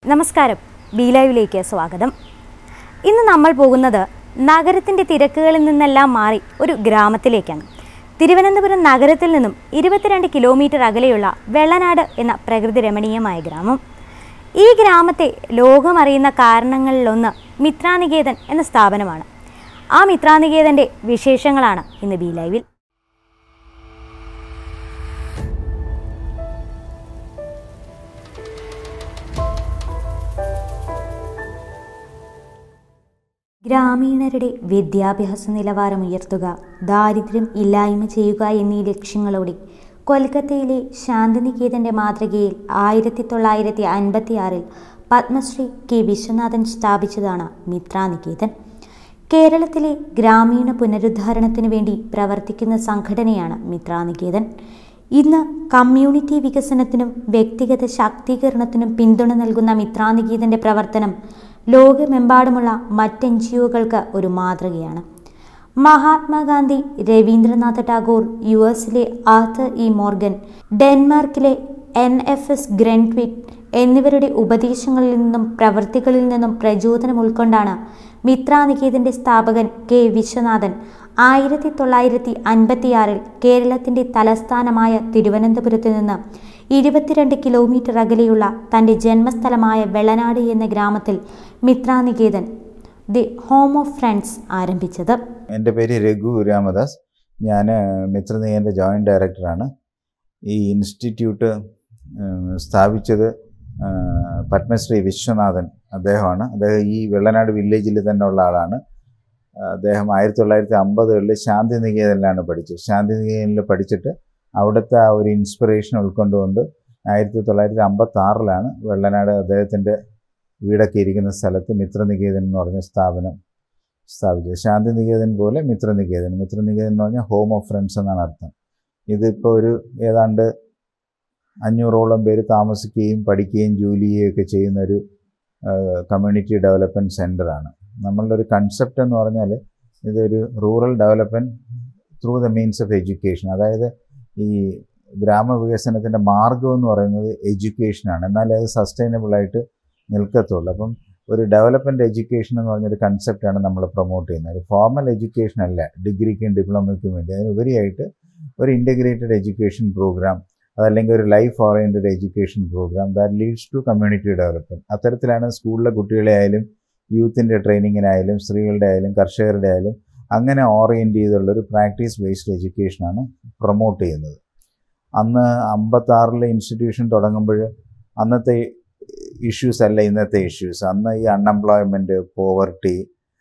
നമസ്കാരം ബി ലൈവിലേക്ക് സ്വാഗതം ഇന്ന് നമ്മൾ പോകുന്നത് നഗരത്തിൻ്റെ തിരക്കുകളിൽ നിന്നെല്ലാം മാറി ഒരു ഗ്രാമത്തിലേക്കാണ് തിരുവനന്തപുരം നഗരത്തിൽ നിന്നും ഇരുപത്തിരണ്ട് കിലോമീറ്റർ അകലെയുള്ള വെള്ളനാട് എന്ന പ്രകൃതി രമണീയമായ ഗ്രാമം ഈ ഗ്രാമത്തെ ലോകമറിയുന്ന കാരണങ്ങളിലൊന്ന് മിത്രാനികേതൻ എന്ന സ്ഥാപനമാണ് ആ മിത്രാനികേതൻ്റെ വിശേഷങ്ങളാണ് ഇന്ന് ബി ലൈവിൽ ഗ്രാമീണരുടെ വിദ്യാഭ്യാസ നിലവാരം ഉയർത്തുക ദാരിദ്ര്യം ഇല്ലായ്മ ചെയ്യുക എന്നീ ലക്ഷ്യങ്ങളോടെ കൊൽക്കത്തയിലെ ശാന്തിനികേതന്റെ മാതൃകയിൽ ആയിരത്തി തൊള്ളായിരത്തി അൻപത്തി ആറിൽ പത്മശ്രീ കെ വിശ്വനാഥൻ സ്ഥാപിച്ചതാണ് മിത്രാനികേതൻ കേരളത്തിലെ ഗ്രാമീണ പുനരുദ്ധാരണത്തിനു വേണ്ടി പ്രവർത്തിക്കുന്ന സംഘടനയാണ് മിത്രാനികേതൻ ഇന്ന് കമ്മ്യൂണിറ്റി വികസനത്തിനും വ്യക്തിഗത ശാക്തീകരണത്തിനും പിന്തുണ നൽകുന്ന മിത്രാനികേതന്റെ പ്രവർത്തനം ലോകമെമ്പാടുമുള്ള മറ്റ് എൻ ജി ഒകൾക്ക് ഒരു മാതൃകയാണ് മഹാത്മാഗാന്ധി രവീന്ദ്രനാഥ ടാഗോർ യു എസിലെ Arthur E Morgan ഡെൻമാർക്കിലെ N F S ഗ്രൻട്വിറ്റ് എന്നിവരുടെ ഉപദേശങ്ങളിൽ നിന്നും പ്രവൃത്തികളിൽ നിന്നും പ്രചോദനം ഉൾക്കൊണ്ടാണ് മിത്രാനികേതന്റെ സ്ഥാപകൻ കെ വിശ്വനാഥൻ ആയിരത്തി തൊള്ളായിരത്തി അൻപത്തിയാറിൽ കേരളത്തിന്റെ തലസ്ഥാനമായ തിരുവനന്തപുരത്ത് നിന്ന് ഇരുപത്തിരണ്ട് കിലോമീറ്റർ അകലെയുള്ള തൻ്റെ ജന്മസ്ഥലമായ വെള്ളനാട് എന്ന ഗ്രാമത്തിൽ Mitraniketan the home of friends ആരംഭിച്ചത് എൻ്റെ പേര് രഘു രാമദാസ് ഞാൻ മിത്രനികേൻ്റെ ജോയിൻറ്റ് ഡയറക്ടറാണ് ഈ ഇൻസ്റ്റിറ്റ്യൂട്ട് ഉം, സ്ഥാപിച്ചത് ആ, പത്മശ്രീ വിശ്വനാഥൻ അദ്ദേഹമാണ് അദ്ദേഹം ഈ വെള്ളനാട് വില്ലേജിൽ തന്നെ ഉള്ള ആളാണ് അദ്ദേഹം ആയിരത്തി തൊള്ളായിരത്തി അമ്പതുകളിൽ ശാന്തിനികേതനിലാണ് പഠിച്ചത് ശാന്തിനികേതനിൽ പഠിച്ചിട്ട് അവിടുത്തെ ആ ഒരു ഇൻസ്പിറേഷൻ ഉൾക്കൊണ്ടുകൊണ്ട് ആയിരത്തി തൊള്ളായിരത്തി അമ്പത്തി ആറിലാണ് വെള്ളനാട് അദ്ദേഹത്തിൻ്റെ വീടൊക്കെ ഇരിക്കുന്ന സ്ഥലത്ത് മിത്രനികേതൻ എന്ന് പറഞ്ഞ സ്ഥാപനം സ്ഥാപിച്ചത് ശാന്തിനികേതൻ പോലെ മിത്രനികേതൻ മിത്രനികേതൻ എന്ന് പറഞ്ഞാൽ ഹോം ഓഫ് ഫ്രണ്ട്സ് എന്നാണ് അർത്ഥം ഇതിപ്പോൾ ഒരു ഏതാണ്ട് അഞ്ഞൂറോളം പേര് താമസിക്കുകയും പഠിക്കുകയും ജോലി ചെയ്യുകയൊക്കെ ചെയ്യുന്ന ഒരു കമ്മ്യൂണിറ്റി ഡെവലപ്മെൻറ്റ് സെൻ്ററാണ് നമ്മളുടെ ഒരു കൺസെപ്റ്റ് എന്ന് പറഞ്ഞാൽ ഇതൊരു rural development through the means of education അതായത് ഈ ഗ്രാമവികസനത്തിൻ്റെ മാർഗം എന്ന് പറയുന്നത് എഡ്യൂക്കേഷനാണ് എന്നാലേ അത് സസ്റ്റൈനബിൾ ആയിട്ട് നിൽക്കത്തുള്ളൂ അപ്പം ഒരു ഡെവലപ്മെൻറ്റ് എഡ്യൂക്കേഷൻ എന്ന് പറഞ്ഞൊരു കൺസെപ്റ്റാണ് നമ്മൾ പ്രൊമോട്ട് ചെയ്യുന്നത് ഒരു ഫോർമൽ എഡ്യൂക്കേഷൻ അല്ല ഡിഗ്രിക്കും ഡിപ്ലോമയ്ക്കും വേണ്ടി അതിനുപരിയായിട്ട് ഒരു ഇൻ്റഗ്രേറ്റഡ് എഡ്യൂക്കേഷൻ പ്രോഗ്രാം അതല്ലെങ്കിൽ ഒരു life oriented education program that leads to community development അത്തരത്തിലാണ് സ്കൂളിലെ കുട്ടികളെ ആയാലും യൂത്തിൻ്റെ ട്രെയിനിങ്ങിനായാലും സ്ത്രീകളുടെ ആയാലും കർഷകരുടെ ആയാലും അങ്ങനെ ഓറിയൻറ്റ് ചെയ്തുള്ളൊരു പ്രാക്ടീസ് ബേസ്ഡ് എഡ്യൂക്കേഷനാണ് പ്രൊമോട്ട് ചെയ്യുന്നത് അന്ന് അമ്പത്താറിലെ ഇൻസ്റ്റിറ്റ്യൂഷൻ തുടങ്ങുമ്പോൾ അന്നത്തെ ഇഷ്യൂസ് അല്ല ഇന്നത്തെ ഇഷ്യൂസ് അന്ന് ഈ unemployment poverty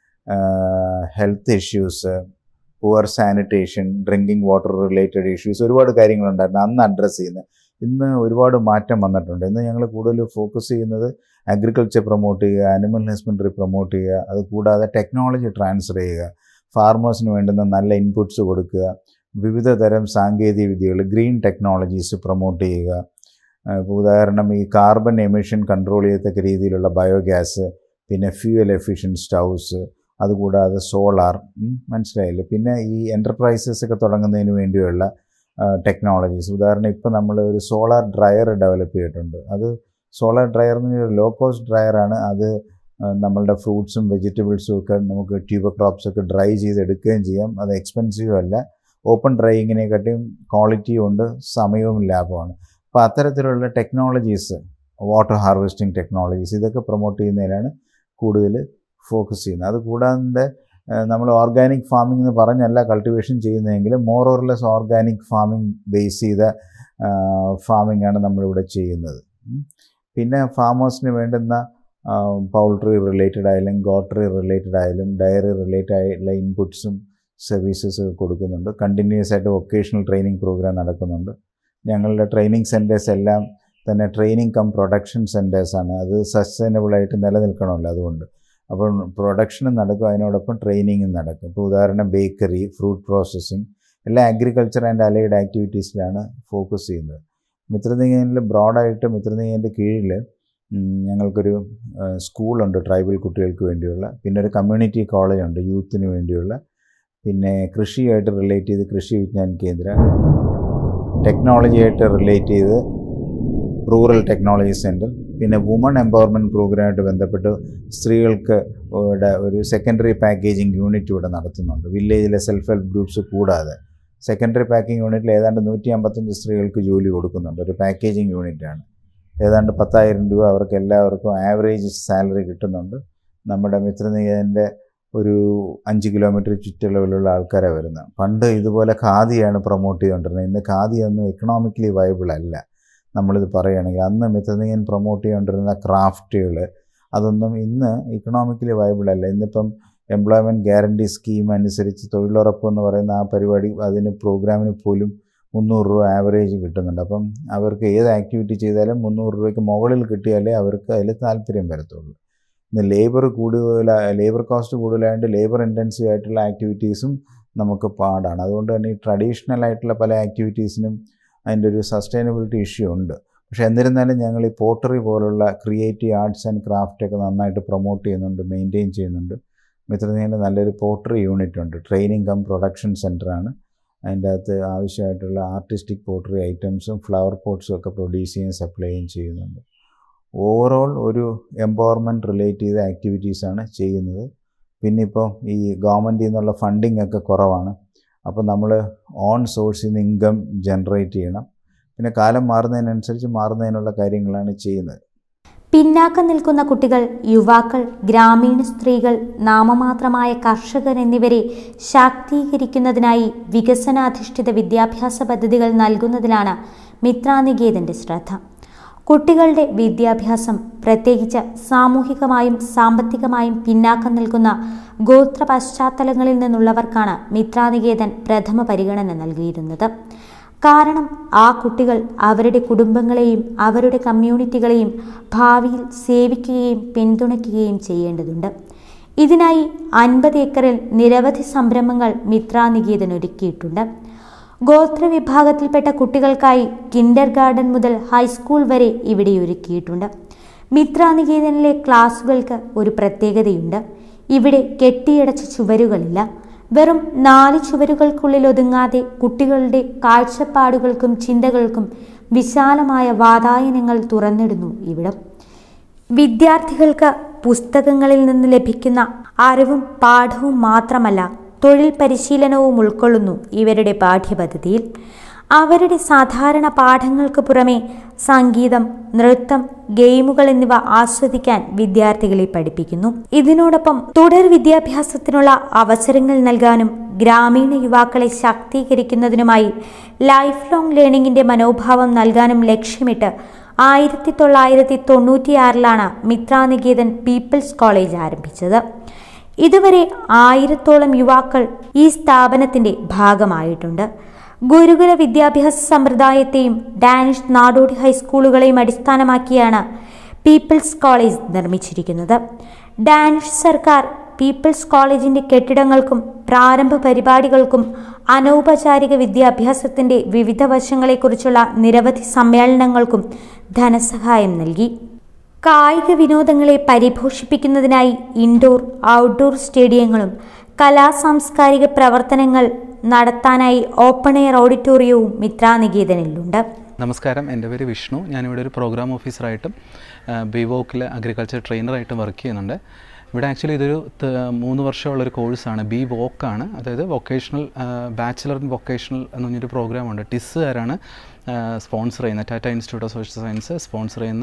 health issues poor sanitation drinking water related issues ഒരുപാട് കാര്യങ്ങളുണ്ടായിരുന്നു അന്ന് അഡ്രസ്സ് ചെയ്യുന്നത് ഇന്ന് ഒരുപാട് മാറ്റം വന്നിട്ടുണ്ട് ഇന്ന് ഞങ്ങൾ കൂടുതൽ ഫോക്കസ് ചെയ്യുന്നത് അഗ്രികൾച്ചർ പ്രൊമോട്ട് ചെയ്യുക ആനിമൽ ഹസ്ബൻഡറി പ്രൊമോട്ട് ചെയ്യുക അത് കൂടാതെ ടെക്നോളജി ട്രാൻസ്ഫർ ചെയ്യുക ഫാർമേഴ്സിന് വേണ്ടുന്ന നല്ല ഇൻപുട്സ് കൊടുക്കുക വിവിധ തരം സാങ്കേതിക വിദ്യകൾ ഗ്രീൻ ടെക്നോളജീസ് പ്രൊമോട്ട് ചെയ്യുക ഇപ്പോൾ ഉദാഹരണം ഈ കാർബൺ എമിഷൻ കൺട്രോൾ ചെയ്യത്തക്ക രീതിയിലുള്ള ബയോഗ്യാസ് പിന്നെ ഫ്യൂവൽ എഫിഷ്യൻ സ്റ്റൗസ് അതുകൂടാതെ സോളാർ മനസ്സിലായില്ലേ പിന്നെ ഈ എൻ്റർപ്രൈസസ് ഒക്കെ തുടങ്ങുന്നതിന് വേണ്ടിയുള്ള ടെക്നോളജീസ് ഉദാഹരണം ഇപ്പോൾ നമ്മൾ ഒരു സോളാർ ഡ്രയർ ഡെവലപ്പ് ചെയ്തിട്ടുണ്ട് അത് സോളാർ ഡ്രയർ എന്ന് പറഞ്ഞാൽ ലോ കോസ്റ്റ് ഡ്രയറാണ് അത് ആ, നമ്മളുടെ ഫ്രൂട്ട്സും വെജിറ്റബിൾസും ഒക്കെ നമുക്ക് ട്യൂബർ ക്രോപ്സ് ഒക്കെ ഡ്രൈ ചെയ്തെടുക്കുകയും ചെയ്യാം അത് എക്സ്പെൻസീവ് അല്ല ഓപ്പൺ ഡ്രൈയിങ്ങിനെക്കാട്ടിയും ക്വാളിറ്റിയും ഉണ്ട് സമയവും ലാഭമാണ് അപ്പോൾ അത്തരത്തിലുള്ള ടെക്നോളജീസ് വാട്ടർ ഹാർവെസ്റ്റിംഗ് ടെക്നോളജീസ് ഇതൊക്കെ പ്രൊമോട്ട് ചെയ്യുന്നതിനാണ് കൂടുതൽ ഫോക്കസ് ചെയ്യുന്നത് അത് കൂടാതെ നമ്മൾ ഓർഗാനിക് ഫാമിംഗ് എന്ന് പറഞ്ഞല്ല കൾട്ടിവേഷൻ ചെയ്യുന്നതെങ്കിൽ more or less organic farming base ചെയ്ത ഫാമിംഗ് ആണ് നമ്മളിവിടെ ചെയ്യുന്നത് ഉം. പിന്നെ ഫാമേഴ്സിന് വേണ്ടുന്ന പൗൾട്രി റിലേറ്റഡ് ആയാലും ഗോട്ടറി റിലേറ്റഡ് ആയാലും ഡയറി റിലേറ്റഡ് ആയിട്ടുള്ള ഇൻപുട്സും സർവീസസ് കൊടുക്കുന്നുണ്ട് കണ്ടിന്യൂസ് ആയിട്ട് വൊക്കേഷണൽ ട്രെയിനിങ് പ്രോഗ്രാം നടക്കുന്നുണ്ട് ഞങ്ങളുടെ ട്രെയിനിങ് സെൻറ്റേഴ്സ് എല്ലാം തന്നെ ട്രെയിനിങ് കം പ്രൊഡക്ഷൻ സെൻറ്റേഴ്സാണ് അത് സസ്റ്റൈനബിൾ ആയിട്ട് നിലനിൽക്കണമല്ലോ അതുകൊണ്ട് അപ്പോൾ പ്രൊഡക്ഷനും നടക്കും അതിനോടൊപ്പം ട്രെയിനിങ്ങും നടക്കും ഇപ്പോൾ ഉദാഹരണം ബേക്കറി ഫ്രൂട്ട് പ്രോസസ്സിങ് എല്ലാ അഗ്രികൾച്ചർ ആൻഡ് അലൈഡ് ആക്ടിവിറ്റീസിലാണ് ഫോക്കസ് ചെയ്യുന്നത് മിത്രനികേനിൽ ബ്രോഡായിട്ട് മിത്രനികേൻ്റെ കീഴിൽ ഉം, ഞങ്ങൾക്കൊരു ആ, സ്കൂളുണ്ട് ട്രൈബൽ കുട്ടികൾക്ക് വേണ്ടിയുള്ള പിന്നെ ഒരു കമ്മ്യൂണിറ്റി കോളേജുണ്ട് യൂത്തിന് വേണ്ടിയുള്ള പിന്നെ കൃഷിയായിട്ട് റിലേറ്റ് ചെയ്ത് കൃഷി വിജ്ഞാൻ കേന്ദ്ര ടെക്നോളജിയായിട്ട് റിലേറ്റ് ചെയ്ത് റൂറൽ ടെക്നോളജി സെൻറ്റർ പിന്നെ വുമൺ എംപവർമെൻറ്റ് പ്രോഗ്രാമായിട്ട് ബന്ധപ്പെട്ട് സ്ത്രീകൾക്ക് ഇവിടെ ഒരു സെക്കൻഡറി പാക്കേജിങ് യൂണിറ്റ് ഇവിടെ നടത്തുന്നുണ്ട് വില്ലേജിലെ സെൽഫ് ഹെൽപ്പ് ഗ്രൂപ്പ്സ് കൂടാതെ സെക്കൻഡറി പാക്കിംഗ് യൂണിറ്റിൽ ഏതാണ്ട് നൂറ്റി അമ്പത്തഞ്ച് സ്ത്രീകൾക്ക് ജോലി കൊടുക്കുന്നുണ്ട് ഒരു പാക്കേജിങ് യൂണിറ്റാണ് ഏതാണ്ട് പത്തായിരം രൂപ അവർക്ക് എല്ലാവർക്കും ആവറേജ് സാലറി കിട്ടുന്നുണ്ട് നമ്മുടെ മിത്രനികേതൻ്റെ ഒരു അഞ്ച് കിലോമീറ്റർ ചുറ്റളവിലുള്ള ആൾക്കാരാണ് വരുന്നത് പണ്ട് ഇതുപോലെ ഖാദിയാണ് പ്രൊമോട്ട് ചെയ്തുകൊണ്ടിരുന്നത് ഇന്ന് ഖാദിയൊന്നും എക്കണോമിക്കലി വയബിൾ അല്ല നമ്മളിത് പറയുകയാണെങ്കിൽ അന്ന് മിത്രനികൻ പ്രൊമോട്ട് ചെയ്തുകൊണ്ടിരുന്ന ക്രാഫ്റ്റുകൾ അതൊന്നും ഇന്ന് ഇക്കണോമിക്കലി വയബിൾ അല്ല ഇന്നിപ്പം എംപ്ലോയ്മെൻറ്റ് ഗ്യാരണ്ടി സ്കീം അനുസരിച്ച് തൊഴിലുറപ്പ് എന്ന് പറയുന്ന ആ പരിപാടി അതിന് പ്രോഗ്രാമിന് പോലും മുന്നൂറ് രൂപ ആവറേജ് കിട്ടുന്നുണ്ട് അപ്പം അവർക്ക് ഏത് ആക്ടിവിറ്റി ചെയ്താലും മുന്നൂറ് രൂപയ്ക്ക് മുകളിൽ കിട്ടിയാലേ അവർക്ക് അതിൽ താല്പര്യം വരത്തുള്ളൂ ഇന്ന് ലേബർ കൂടുതൽ ലേബർ കോസ്റ്റ് കൂടുതലായതുകൊണ്ട് ലേബർ ഇൻറ്റൻസീവ് ആയിട്ടുള്ള ആക്ടിവിറ്റീസും നമുക്ക് പാടാണ് അതുകൊണ്ട് തന്നെ ഈ ട്രഡീഷണൽ ആയിട്ടുള്ള പല ആക്ടിവിറ്റീസിനും അതിൻ്റെ ഒരു സസ്റ്റൈനബിലിറ്റി ഇഷ്യൂ ഉണ്ട് പക്ഷേ എന്നിരുന്നാലും ഞങ്ങൾ ഈ പോട്ടറി പോലുള്ള ക്രിയേറ്റീവ് ആർട്സ് ആൻഡ് ക്രാഫ്റ്റ് ഒക്കെ നന്നായിട്ട് പ്രൊമോട്ട് ചെയ്യുന്നുണ്ട് മെയിൻറ്റെയിൻ ചെയ്യുന്നുണ്ട് മിത്രനീല നല്ലൊരു പോട്ടറി യൂണിറ്റ് ഉണ്ട് ട്രെയിനിങ് കം പ്രൊഡക്ഷൻ സെൻ്ററാണ് അതിൻ്റെ അകത്ത് ആവശ്യമായിട്ടുള്ള ആർട്ടിസ്റ്റിക് പോട്ടറി ഐറ്റംസും ഫ്ലവർ പോട്ട്സും ഒക്കെ പ്രൊഡ്യൂസ് ചെയ്യുകയും സപ്ലൈ ചെയ്യുകയും ചെയ്യുന്നുണ്ട് ഓവറോൾ ഒരു എംപവർമെൻറ്റ് റിലേറ്റ് ചെയ്ത ആക്ടിവിറ്റീസാണ് ചെയ്യുന്നത് പിന്നെ ഇപ്പോൾ ഈ ഗവൺമെൻറ്റിൽ നിന്നുള്ള ഫണ്ടിങ് ഒക്കെ കുറവാണ് അപ്പോൾ നമ്മൾ ഓൺ സോഴ്സിൽ നിന്ന് ഇൻകം ജനറേറ്റ് ചെയ്യണം പിന്നെ കാലം മാറുന്നതിനനുസരിച്ച് മാറുന്നതിനുള്ള കാര്യങ്ങളാണ് ചെയ്യുന്നത് പിന്നാക്കം നിൽക്കുന്ന കുട്ടികൾ യുവാക്കൾ ഗ്രാമീണ സ്ത്രീകൾ നാമമാത്രമായ കർഷകർ എന്നിവരെ ശാക്തീകരിക്കുന്നതിനായി വികസനാധിഷ്ഠിത വിദ്യാഭ്യാസ പദ്ധതികൾ നൽകുന്നതിലാണ് മിത്രാനികേതന്റെ ശ്രദ്ധ കുട്ടികളുടെ വിദ്യാഭ്യാസം പ്രത്യേകിച്ച് സാമൂഹികമായും സാമ്പത്തികമായും പിന്നാക്കം നിൽക്കുന്ന ഗോത്ര പശ്ചാത്തലങ്ങളിൽ നിന്നുള്ളവർക്കാണ് മിത്രാനികേതൻ പ്രഥമ പരിഗണന നൽകിയിരുന്നത് കാരണം ആ കുട്ടികൾ അവരുടെ കുടുംബങ്ങളെയും അവരുടെ കമ്മ്യൂണിറ്റികളെയും ഭാവിയിൽ സേവിക്കുകയും പിന്തുണയ്ക്കുകയും ചെയ്യേണ്ടതുണ്ട് ഇതിനായി അൻപത് ഏക്കറിൽ നിരവധി സംരംഭങ്ങൾ മിത്രാനികേതൻ ഒരുക്കിയിട്ടുണ്ട് ഗോത്ര വിഭാഗത്തിൽപ്പെട്ട കുട്ടികൾക്കായി കിൻഡർ ഗാർഡൻ മുതൽ ഹൈസ്കൂൾ വരെ ഇവിടെ ഒരുക്കിയിട്ടുണ്ട് മിത്രാനികേതനിലെ ക്ലാസുകൾക്ക് ഒരു പ്രത്യേകതയുണ്ട് ഇവിടെ കെട്ടിയടച്ച ചുവരുകളില്ല വെറും നാല് ചുവരുകൾക്കുള്ളിൽ ഒതുങ്ങാതെ കുട്ടികളുടെ കാഴ്ചപ്പാടുകൾക്കും ചിന്തകൾക്കും വിശാലമായ വാതായനങ്ങൾ തുറന്നിടുന്നു ഇവിടം വിദ്യാർത്ഥികൾക്ക് പുസ്തകങ്ങളിൽ നിന്ന് ലഭിക്കുന്ന അറിവും പാഠവും മാത്രമല്ല തൊഴിൽ പരിശീലനവും ഉൾക്കൊള്ളുന്നു ഇവരുടെ പാഠ്യപദ്ധതിയിൽ അവരുടെ സാധാരണ പാഠങ്ങൾക്ക് പുറമെ സംഗീതം നൃത്തം ഗെയിമുകൾ എന്നിവ ആസ്വദിക്കാൻ വിദ്യാർത്ഥികളെ പഠിപ്പിക്കുന്നു ഇതിനോടൊപ്പം തുടർ വിദ്യാഭ്യാസത്തിനുള്ള അവസരങ്ങൾ നൽകാനും ഗ്രാമീണ യുവാക്കളെ ശാക്തീകരിക്കുന്നതിനുമായി ലൈഫ് ലോങ് ലേണിംഗിന്റെ മനോഭാവം നൽകാനും ലക്ഷ്യമിട്ട് ആയിരത്തി തൊള്ളായിരത്തി തൊണ്ണൂറ്റിയാറിലാണ് മിത്രാനികേതൻ പീപ്പിൾസ് കോളേജ് ആരംഭിച്ചത് ഇതുവരെ ആയിരത്തോളം യുവാക്കൾ ഈ സ്ഥാപനത്തിന്റെ ഭാഗമായിട്ടുണ്ട് ഗുരുകുല വിദ്യാഭ്യാസ സമ്പ്രദായത്തെയും ഡാനിഷ് നാടോടി ഹൈസ്കൂളുകളെയും അടിസ്ഥാനമാക്കിയാണ് പീപ്പിൾസ് കോളേജ് നിർമ്മിച്ചിരിക്കുന്നത് ഡാനിഷ് സർക്കാർ പീപ്പിൾസ് കോളേജിന്റെ കെട്ടിടങ്ങൾക്കും പ്രാരംഭ പരിപാടികൾക്കും അനൗപചാരിക വിദ്യാഭ്യാസത്തിന്റെ വിവിധ വശങ്ങളെക്കുറിച്ചുള്ള നിരവധി സമ്മേളനങ്ങൾക്കും ധനസഹായം നൽകി കായിക വിനോദങ്ങളെ പരിപോഷിപ്പിക്കുന്നതിനായി ഇൻഡോർ ഔട്ട്ഡോർ സ്റ്റേഡിയങ്ങളും കലാ സാംസ്കാരിക പ്രവർത്തനങ്ങൾ നടത്താനായി ഓപ്പൺ എയർ ഓഡിറ്റോറിയവും മിത്രാനികേതനിലുണ്ട് നമസ്കാരം എൻ്റെ പേര് വിഷ്ണു ഞാനിവിടെ ഒരു പ്രോഗ്രാം ഓഫീസറായിട്ടും ബിവോക്കിലെ അഗ്രികൾച്ചർ ട്രെയിനറായിട്ടും വർക്ക് ചെയ്യുന്നുണ്ട് ഇവിടെ ആക്ച്വലി ഇതൊരു ത- മൂന്ന് വർഷമുള്ളൊരു കോഴ്സാണ് ബി വോക്കാണ് അതായത് വൊക്കേഷണൽ ബാച്ചിലർ ഇൻ വൊക്കേഷണൽ എന്ന് പറഞ്ഞൊരു പ്രോഗ്രാമുണ്ട് ടിസ്സുകാരാണ് സ്പോൺസർ ചെയ്യുന്നത് Tata institute of social science sponsor ചെയ്യുന്ന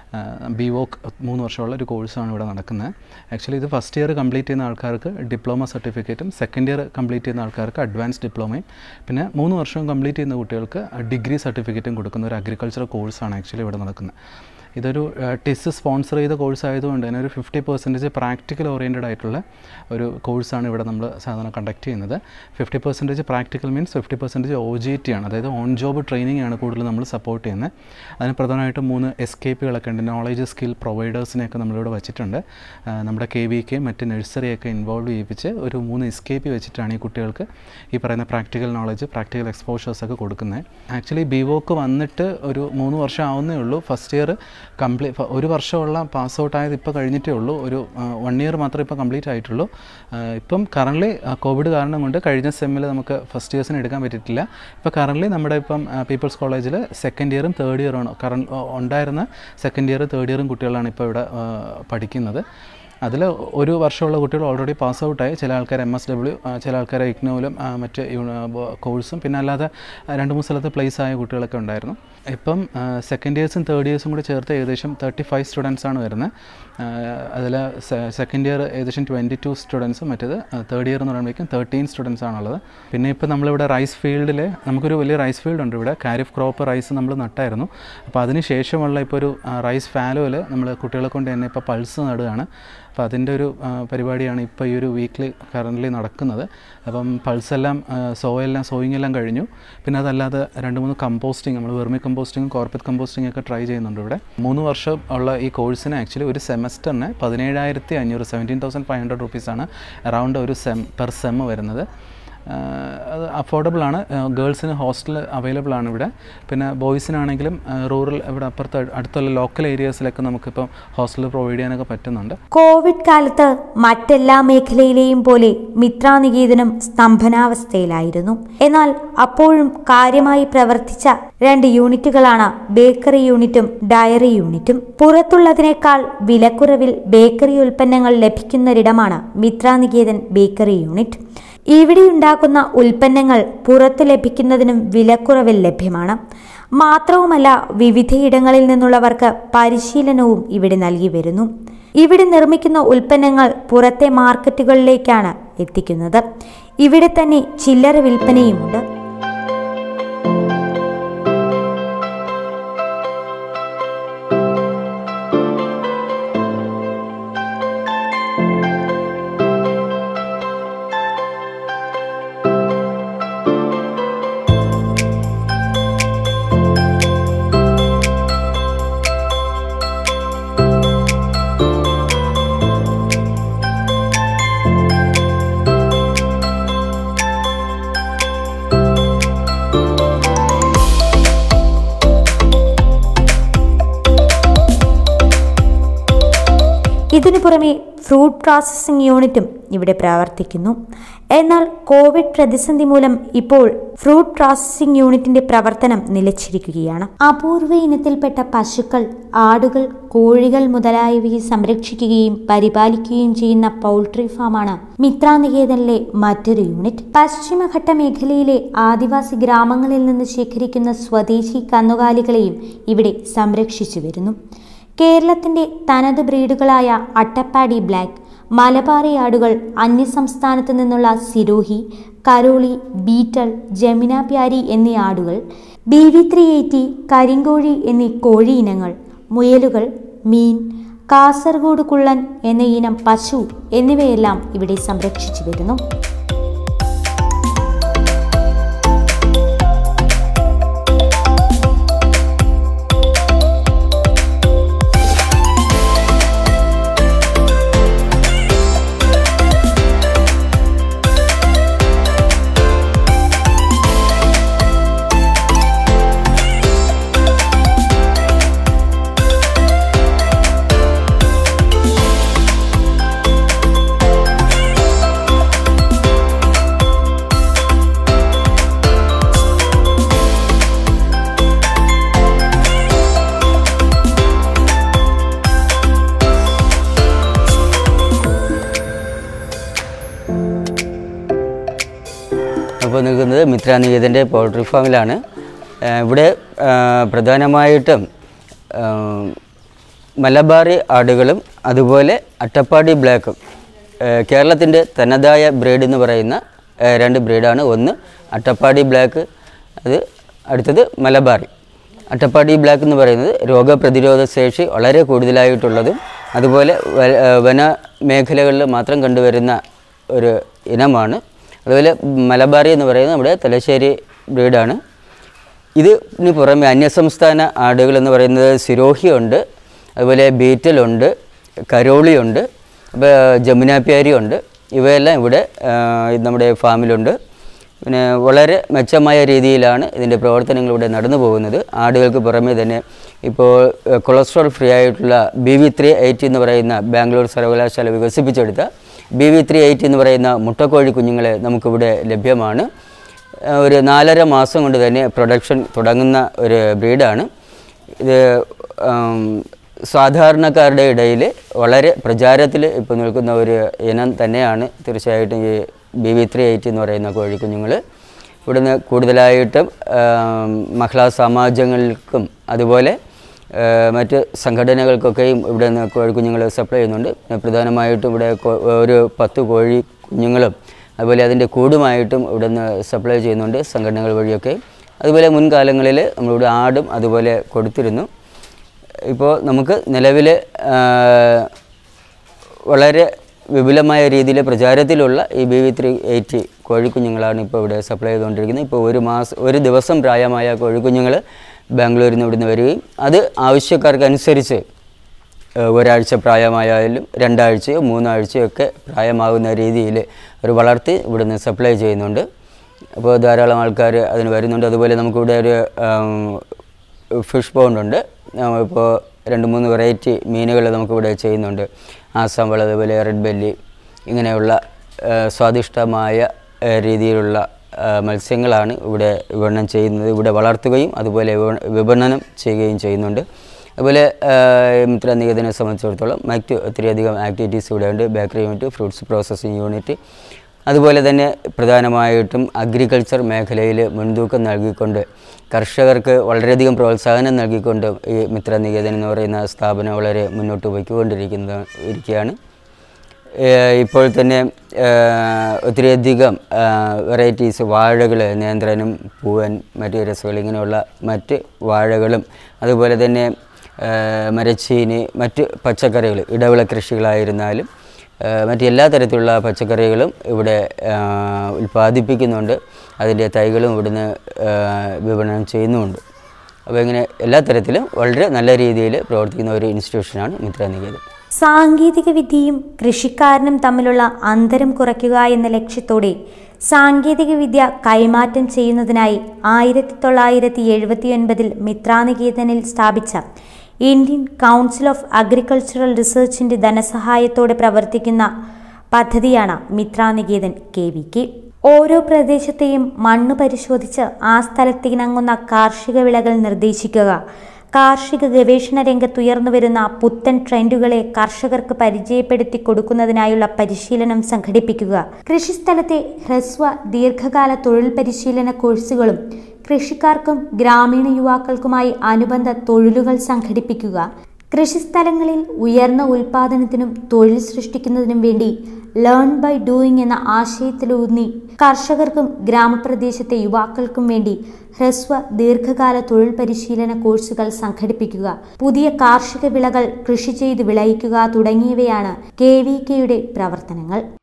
ബി വോക്ക് മൂന്ന് വർഷമുള്ള ഒരു കോഴ്സാണ് ഇവിടെ നടക്കുന്നത് ആക്ച്വലി ഇത് ഫസ്റ്റ് ഇയർ കംപ്ലീറ്റ് ചെയ്യുന്ന ആൾക്കാർക്ക് ഡിപ്ലോമ സർട്ടിഫിക്കറ്റും സെക്കൻഡ് ഇയർ കംപ്ലീറ്റ് ചെയ്യുന്ന ആൾക്കാർക്ക് അഡ്വാൻസ് ഡിപ്ലോമയും പിന്നെ മൂന്ന് വർഷം കംപ്ലീറ്റ് ചെയ്യുന്ന കുട്ടികൾക്ക് ഡിഗ്രി സർട്ടിഫിക്കറ്റും കൊടുക്കുന്ന ഒരു അഗ്രികൾച്ചർ കോഴ്സാണ് ആക്ച്വലി ഇവിടെ നടക്കുന്നത് ഇതൊരു ടെസ് സ്പോൺസർ ചെയ്ത കോഴ്സ് ആയതുകൊണ്ട് തന്നെ ഒരു ഫിഫ്റ്റി പെർസെൻറ്റേജ് പ്രാക്ടിക്കൽ ഓറിയൻറ്റഡ് ആയിട്ടുള്ള ഒരു കോഴ്സാണ് ഇവിടെ നമ്മൾ സാധാരണ കണ്ടക്ട് ചെയ്യുന്നത് fifty percentage practical means fifty percentage O J T ആണ് അതായത് ഓൺ ജോബ് ട്രെയിനിങ് ആണ് കൂടുതൽ നമ്മൾ സപ്പോർട്ട് ചെയ്യുന്നത് അതിന് പ്രധാനമായിട്ടും മൂന്ന് എസ് കെ പികളൊക്കെ ഉണ്ട് നോളേജ് സ്കിൽ പ്രൊവൈഡേഴ്സിനെയൊക്കെ നമ്മളിവിടെ വെച്ചിട്ടുണ്ട് ആ, നമ്മുടെ കെ വി കെ മറ്റ് നഴ്സറിയൊക്കെ ഇൻവോൾവ് ചെയ്യിപ്പിച്ച് ഒരു മൂന്ന് എസ് കെ പി വെച്ചിട്ടാണ് ഈ കുട്ടികൾക്ക് ഈ പറയുന്ന പ്രാക്ടിക്കൽ നോളജ് പ്രാക്ടിക്കൽ എക്സ്പോഷേഴ്സ് ഒക്കെ കൊടുക്കുന്നത് ആക്ച്വലി ബി വോക്ക് വന്നിട്ട് ഒരു മൂന്ന് വർഷം ആവുന്നേ ഉള്ളൂ ഫസ്റ്റ് ഇയർ കംപ്ലീ ഒരു വർഷമുള്ള പാസ് ഔട്ട് ആയത് ഇപ്പോൾ കഴിഞ്ഞിട്ടേ ഉള്ളൂ ഒരു വൺ ഇയർ മാത്രമേ ഇപ്പോൾ കംപ്ലീറ്റ് ആയിട്ടുള്ളൂ ആ, ഇപ്പം കറൻ്റ്ലി കോവിഡ് കാരണം കൊണ്ട് കഴിഞ്ഞ സെമ്മിൽ നമുക്ക് ഫസ്റ്റ് ഇയേഴ്സിന് എടുക്കാൻ പറ്റിയിട്ടില്ല ഇപ്പോൾ കറൻ്റ്ലി നമ്മുടെ ഇപ്പം പീപ്പിൾസ് കോളേജിൽ സെക്കൻഡ് ഇയറും തേർഡ് ഇയറും കറണ്ട് ഉണ്ടായിരുന്ന സെക്കൻഡ് ഇയർ തേർഡ് ഇയറും കുട്ടികളാണ് ഇപ്പോൾ ഇവിടെ ആ, പഠിക്കുന്നത് അതിൽ ഒരു വർഷമുള്ള കുട്ടികൾ ഓൾറെഡി പാസ് ഔട്ടായി ചില ആൾക്കാർ എം എസ് ഡബ്ല്യു ചില ആൾക്കാർ ഇഗ്നോയിലും ആ, മറ്റ് കോഴ്സും പിന്നെ അല്ലാതെ ആ, രണ്ട് മൂന്ന് സ്ഥലത്ത് പ്ലേസ് ആയ കുട്ടികളൊക്കെ ഉണ്ടായിരുന്നു ഇപ്പം സെക്കൻഡ് ഇയേഴ്സും തേർഡ് ഇയേഴ്സും കൂടി ചേർത്ത് ഏകദേശം തേർട്ടി ഫൈവ് സ്റ്റുഡൻസ് ആണ് വരുന്നത് അതിൽ സെക്കൻഡ് ഇയർ ഏകദേശം ട്വൻറ്റി ടു സ്റ്റുഡൻസും മറ്റേത് തേർഡ് ഇയർ എന്ന് പറയുമ്പോഴേക്കും തേർട്ടീൻ സ്റ്റുഡൻസ് ആണുള്ളത് പിന്നെ ഇപ്പോൾ നമ്മളിവിടെ റൈസ് ഫീൽഡിൽ നമുക്കൊരു വലിയ റൈസ് ഫീൽഡ് ഉണ്ട് ഇവിടെ കാരിഫ് ക്രോപ്പ് റൈസ് നമ്മൾ നട്ടായിരുന്നു അപ്പോൾ അതിന് ശേഷമുള്ള ഇപ്പോൾ ഒരു റൈസ് ഫാലോയിൽ നമ്മൾ കുട്ടികളെ കൊണ്ട് തന്നെ ഇപ്പോൾ പൾസ് നടുകയാണ് അപ്പോൾ അതിൻ്റെ ഒരു ആ, പരിപാടിയാണ് ഇപ്പോൾ ഈ ഒരു വീക്കിൽ കറൻ്റ്ലി നടക്കുന്നത് അപ്പം പൾസെല്ലാം സോയെല്ലാം സോയിങ് എല്ലാം കഴിഞ്ഞു പിന്നെ അതല്ലാതെ രണ്ട് മൂന്ന് കമ്പോസ്റ്റിംഗ് നമ്മൾ വെർമി കമ്പോസ്റ്റിങ്ങും കോർപ്പറ്റ് കമ്പോസ്റ്റിംഗ് ഒക്കെ ട്രൈ ചെയ്യുന്നുണ്ട് ഇവിടെ മൂന്ന് വർഷം ഉള്ള ഈ കോഴ്സിന് ആക്ച്വലി ഒരു സെമസ്റ്ററിന് പതിനേഴായിരത്തി അഞ്ഞൂറ് സെവൻറ്റീൻ തൗസൻഡ് ഫൈവ് ഹൺഡ്രഡ് റുപ്പീസാണ് അറൗണ്ട് ഒരു സെം പെർ സെം വരുന്നത് ആ, അത് അഫോർഡബിൾ ആണ് ഗേൾസിന് ഹോസ്റ്റൽ അവൈലബിൾ ആണ് ഇവിടെ പിന്നെ ബോയ്സിനാണെങ്കിലും റൂറൽ ഇവിടെ അപ്പുറത്ത് അടുത്തുള്ള ലോക്കൽ ഏരിയാസിലൊക്കെ നമുക്കിപ്പം ഹോസ്റ്റൽ പ്രൊവൈഡ് ചെയ്യാനൊക്കെ പറ്റുന്നുണ്ട് കോവിഡ് കാലത്ത് മറ്റെല്ലാ മേഖലയിലെയും പോലെ മിത്രാനികേതനം സ്തംഭനാവസ്ഥയിലായിരുന്നു എന്നാൽ അപ്പോഴും കാര്യമായി പ്രവർത്തിച്ച രണ്ട് യൂണിറ്റുകളാണ് ബേക്കറി യൂണിറ്റും ഡയറി യൂണിറ്റും പുറത്തുള്ളതിനേക്കാൾ വിലക്കുറവിൽ ബേക്കറി ഉൽപ്പന്നങ്ങൾ ലഭിക്കുന്നൊരിടമാണ് മിത്രാനികേതൻ ബേക്കറി യൂണിറ്റ് ഇവിടെയുണ്ടാക്കുന്ന ഉൽപ്പന്നങ്ങൾ പുറത്ത് ലഭിക്കുന്നതിനും വിലക്കുറവിൽ ലഭ്യമാണ് മാത്രവുമല്ല വിവിധയിടങ്ങളിൽ നിന്നുള്ളവർക്ക് പരിശീലനവും ഇവിടെ നൽകി വരുന്നു ഇവിടെ നിർമ്മിക്കുന്ന ഉൽപ്പന്നങ്ങൾ പുറത്തെ മാർക്കറ്റുകളിലേക്കാണ് എത്തിക്കുന്നത് ഇവിടെ തന്നെ ചില്ലറ വിൽപ്പനയുമുണ്ട് ഇതിനു പുറമെ ഫ്രൂട്ട് പ്രോസസ്സിംഗ് യൂണിറ്റും ഇവിടെ പ്രവർത്തിക്കുന്നു എന്നാൽ കോവിഡ് പ്രതിസന്ധി മൂലം ഇപ്പോൾ ഫ്രൂട്ട് പ്രോസസ്സിംഗ് യൂണിറ്റിന്റെ പ്രവർത്തനം നിലച്ചിരിക്കുകയാണ് അപൂർവ ഇനത്തിൽപ്പെട്ട പശുക്കൾ ആടുകൾ കോഴികൾ മുതലായവയെ സംരക്ഷിക്കുകയും പരിപാലിക്കുകയും ചെയ്യുന്ന പൗൾട്രി ഫാമാണ് മിത്രാനികേതനിലെ മറ്റൊരു യൂണിറ്റ് പശ്ചിമഘട്ട മേഖലയിലെ ആദിവാസി ഗ്രാമങ്ങളിൽ നിന്ന് ശേഖരിക്കുന്ന സ്വദേശി കന്നുകാലികളെയും ഇവിടെ സംരക്ഷിച്ചു വരുന്നു കേരളത്തിന്റെ തനത് ബ്രീഡുകളായ അട്ടപ്പാടി ബ്ലാക്ക് മലബാറി ആടുകൾ അന്യസംസ്ഥാനത്ത് നിന്നുള്ള സിരോഹി കരോളി ബീറ്റൽ ജമിന പ്യാരി എന്നീ ആടുകൾ ബി വി ത്രീ എയ്റ്റി കരിങ്കോഴി എന്നീ കോഴി ഇനങ്ങൾ മുയലുകൾ മീൻ കാസർഗോഡ് കുള്ളൻ എന്ന ഇനം പശു എന്നിവയെല്ലാം ഇവിടെ സംരക്ഷിച്ചു വരുന്നു അപ്പോൾ നിൽക്കുന്നത് മിത്രാനികേതൻ്റെ പൗൾട്രി ഫാമിലാണ് ആ, ഇവിടെ ആ, പ്രധാനമായിട്ടും ആ, മലബാറി ആടുകളും അതുപോലെ അട്ടപ്പാടി ബ്ലാക്കും കേരളത്തിൻ്റെ തനതായ ബ്രീഡ് എന്ന് പറയുന്ന ആ, രണ്ട് ബ്രീഡാണ് ഒന്ന് അട്ടപ്പാടി ബ്ലാക്ക് അത് അടുത്തത് മലബാറി അട്ടപ്പാടി ബ്ലാക്ക് എന്ന് പറയുന്നത് രോഗപ്രതിരോധ ശേഷി വളരെ കൂടുതലായിട്ടുള്ളതും അതുപോലെ വ- ആ, വന മേഖലകളിൽ മാത്രം കണ്ടുവരുന്ന ഒരു ഇനമാണ് അതുപോലെ മലബാറി എന്ന് പറയുന്നത് നമ്മുടെ തലശ്ശേരി ബ്രീഡാണ് ഇതിന് പുറമെ അന്യസംസ്ഥാന ആടുകൾ എന്ന് പറയുന്നത് സിരോഹിയുണ്ട് അതുപോലെ ബീറ്റലുണ്ട് കരോളിയുണ്ട് അപ്പോൾ ജമുനാപ്യാരി ഉണ്ട് ഇവയെല്ലാം ഇവിടെ ആ, നമ്മുടെ ഫാമിലുണ്ട് പിന്നെ വളരെ മെച്ചമായ രീതിയിലാണ് ഇതിൻ്റെ പ്രവർത്തനങ്ങൾ ഇവിടെ നടന്നു പോകുന്നത് ആടുകൾക്ക് പുറമേ തന്നെ ഇപ്പോൾ ഏഹ്, കൊളസ്ട്രോൾ ഫ്രീ ആയിട്ടുള്ള ബി വി ത്രീ എയ്റ്റ് എന്ന് പറയുന്ന ബാംഗ്ലൂർ സർവകലാശാല വികസിപ്പിച്ചെടുത്ത ബി വി ത്രീ എയ്റ്റ് എന്ന് പറയുന്ന മുട്ടക്കോഴി കുഞ്ഞുങ്ങളെ നമുക്കിവിടെ ലഭ്യമാണ് ഏഹ്, ഒരു നാലര മാസം കൊണ്ട് തന്നെ പ്രൊഡക്ഷൻ തുടങ്ങുന്ന ഒരു ബ്രീഡാണ് ഇത് ആം, സാധാരണക്കാരുടെ ഇടയിൽ വളരെ പ്രചാരത്തിൽ ഇപ്പോൾ നിൽക്കുന്ന ഒരു ഇനം തന്നെയാണ് തീർച്ചയായിട്ടും ഈ ബി വി ത്രീ എയ്റ്റ് എന്ന് പറയുന്ന കോഴിക്കുഞ്ഞുങ്ങൾ ഇവിടുന്ന് കൂടുതലായിട്ടും ആം, മഹിളാ സമാജങ്ങൾക്കും അതുപോലെ ആ, മറ്റ് സംഘടനകൾക്കൊക്കെയും ഇവിടെ നിന്ന് കോഴിക്കുഞ്ഞുങ്ങൾ സപ്ലൈ ചെയ്യുന്നുണ്ട് പിന്നെ പ്രധാനമായിട്ടും ഇവിടെ കോ- ഒരു പത്ത് കോഴി കുഞ്ഞുങ്ങളും അതുപോലെ അതിൻ്റെ കൂടുമായിട്ടും ഇവിടെ നിന്ന് സപ്ലൈ ചെയ്യുന്നുണ്ട് സംഘടനകൾ വഴിയൊക്കെ അതുപോലെ മുൻകാലങ്ങളിൽ നമ്മളിവിടെ ആടും അതുപോലെ കൊടുത്തിരുന്നു ഇപ്പോൾ നമുക്ക് നിലവിൽ വളരെ വിപുലമായ രീതിയിൽ പ്രചാരത്തിലുള്ള ഈ ബി വി ത്രീ എയ്റ്റി കോഴിക്കുഞ്ഞുങ്ങളാണ് ഇപ്പോൾ ഇവിടെ സപ്ലൈ ചെയ്തുകൊണ്ടിരിക്കുന്നത് ഇപ്പോൾ ഒരു മാസം ഒരു ദിവസം പ്രായമായ കോഴിക്കുഞ്ഞുങ്ങൾ ബാംഗ്ലൂരിൽ നിന്ന് ഇവിടുന്ന് വരികയും അത് ആവശ്യക്കാർക്കനുസരിച്ച് ഏഹ് ഒരാഴ്ച പ്രായമായാലും രണ്ടാഴ്ചയോ മൂന്നാഴ്ചയോ ഒക്കെ പ്രായമാകുന്ന രീതിയിൽ ഒരു വളർത്തി ഇവിടുന്ന് സപ്ലൈ ചെയ്യുന്നുണ്ട് അപ്പോൾ ധാരാളം ആൾക്കാർ അതിന് വരുന്നുണ്ട് അതുപോലെ നമുക്കിവിടെ ഒരു ഫിഷ് പൗണ്ട് ഉണ്ട് ഇപ്പോൾ രണ്ട് മൂന്ന് വെറൈറ്റി മീനുകൾ നമുക്കിവിടെ ചെയ്യുന്നുണ്ട് ആസാം വള അതുപോലെ റെഡ് ബെല്ലി ഇങ്ങനെയുള്ള ഏഹ് സ്വാദിഷ്ടമായ ഏഹ് രീതിയിലുള്ള ആ, മത്സ്യങ്ങളാണ് ഇവിടെ വിപണനം ചെയ്യുന്നത് ഇവിടെ വളർത്തുകയും അതുപോലെ വിപ- വിപണനം ചെയ്യുകയും ചെയ്യുന്നുണ്ട് അതുപോലെ ആ, മിത്ര നികേതനെ സംബന്ധിച്ചിടത്തോളം മറ്റ് ഒത്തിരിയധികം ആക്ടിവിറ്റീസ് ഇവിടെയുണ്ട് bakery unit fruits processing unit അതുപോലെ തന്നെ പ്രധാനമായിട്ടും അഗ്രികൾച്ചർ മേഖലയിൽ മുൻതൂക്കം നൽകിക്കൊണ്ട് കർഷകർക്ക് വളരെയധികം പ്രോത്സാഹനം നൽകിക്കൊണ്ട് ഈ മിത്ര നികേതൻ എന്ന് പറയുന്ന സ്ഥാപനം വളരെ മുന്നോട്ട് പോയിക്കൊണ്ടിരിക്കുന്ന ഇരിക്കുകയാണ് ഏഹ് ഇപ്പോൾ തന്നെ ഏഹ് ഒത്തിരിയധികം വെറൈറ്റീസ് വാഴകൾ നേന്ത്രനും പൂവൻ മറ്റ് രസകൾ ഇങ്ങനെയുള്ള മറ്റ് വാഴകളും അതുപോലെ തന്നെ ഏഹ് മരച്ചീനി മറ്റ് പച്ചക്കറികൾ ഇടവിള കൃഷികളായിരുന്നാലും ഏഹ് മറ്റ് എല്ലാ തരത്തിലുള്ള പച്ചക്കറികളും ഇവിടെ ഏഹ് ഉൽപ്പാദിപ്പിക്കുന്നുണ്ട് അതിൻ്റെ തൈകളും ഇവിടുന്ന് ഏഹ് വിപണനം ചെയ്യുന്നുമുണ്ട് അപ്പോൾ ഇങ്ങനെ എല്ലാ തരത്തിലും വളരെ നല്ല രീതിയിൽ പ്രവർത്തിക്കുന്ന ഒരു ഇൻസ്റ്റിറ്റ്യൂഷനാണ് മിത്ര നികേതൻ സാങ്കേതിക വിദ്യയും കൃഷിക്കാരനും തമ്മിലുള്ള അന്തരം കുറയ്ക്കുക എന്ന ലക്ഷ്യത്തോടെ സാങ്കേതിക വിദ്യ കൈമാറ്റം ചെയ്യുന്നതിനായി ആയിരത്തി തൊള്ളായിരത്തി എഴുപത്തിയൊൻപതിൽ മിത്രാനികേതനിൽ സ്ഥാപിച്ച ഇന്ത്യൻ കൗൺസിൽ ഓഫ് അഗ്രികൾച്ചറൽ റിസർച്ചിന്റെ ധനസഹായത്തോടെ പ്രവർത്തിക്കുന്ന പദ്ധതിയാണ് മിത്രാനികേതൻ കെ വി കെ ഓരോ പ്രദേശത്തെയും മണ്ണ് പരിശോധിച്ച് ആ സ്ഥലത്തിനങ്ങുന്ന കാർഷിക വിളകൾ നിർദ്ദേശിക്കുക കാർഷിക ഗവേഷണ രംഗത്തുയർന്നുവരുന്ന പുത്തൻ ട്രെൻഡുകളെ കർഷകർക്ക് പരിചയപ്പെടുത്തി കൊടുക്കുന്നതിനായുള്ള പരിശീലനം സംഘടിപ്പിക്കുക കൃഷിസ്ഥലത്തെ ഹ്രസ്വ ദീർഘകാല തൊഴിൽ പരിശീലന കോഴ്സുകളും കൃഷിക്കാർക്കും ഗ്രാമീണ യുവാക്കൾക്കുമായി അനുബന്ധ തൊഴിലുകൾ സംഘടിപ്പിക്കുക കൃഷിസ്ഥലങ്ങളിൽ ഉയർന്ന ഉൽപാദനത്തിനും തൊഴിൽ സൃഷ്ടിക്കുന്നതിനും വേണ്ടി ലേൺ ബൈ ഡൂയിങ് എന്ന ആശയത്തിലൂന്നി കർഷകർക്കും ഗ്രാമപ്രദേശത്തെ യുവാക്കൾക്കും വേണ്ടി ഹ്രസ്വ ദീർഘകാല തൊഴിൽ പരിശീലന കോഴ്സുകൾ സംഘടിപ്പിക്കുക പുതിയ കാർഷിക വിളകൾ കൃഷി ചെയ്ത് വിളയിക്കുക തുടങ്ങിയവയാണ് കെ വി കെയുടെ പ്രവർത്തനങ്ങൾ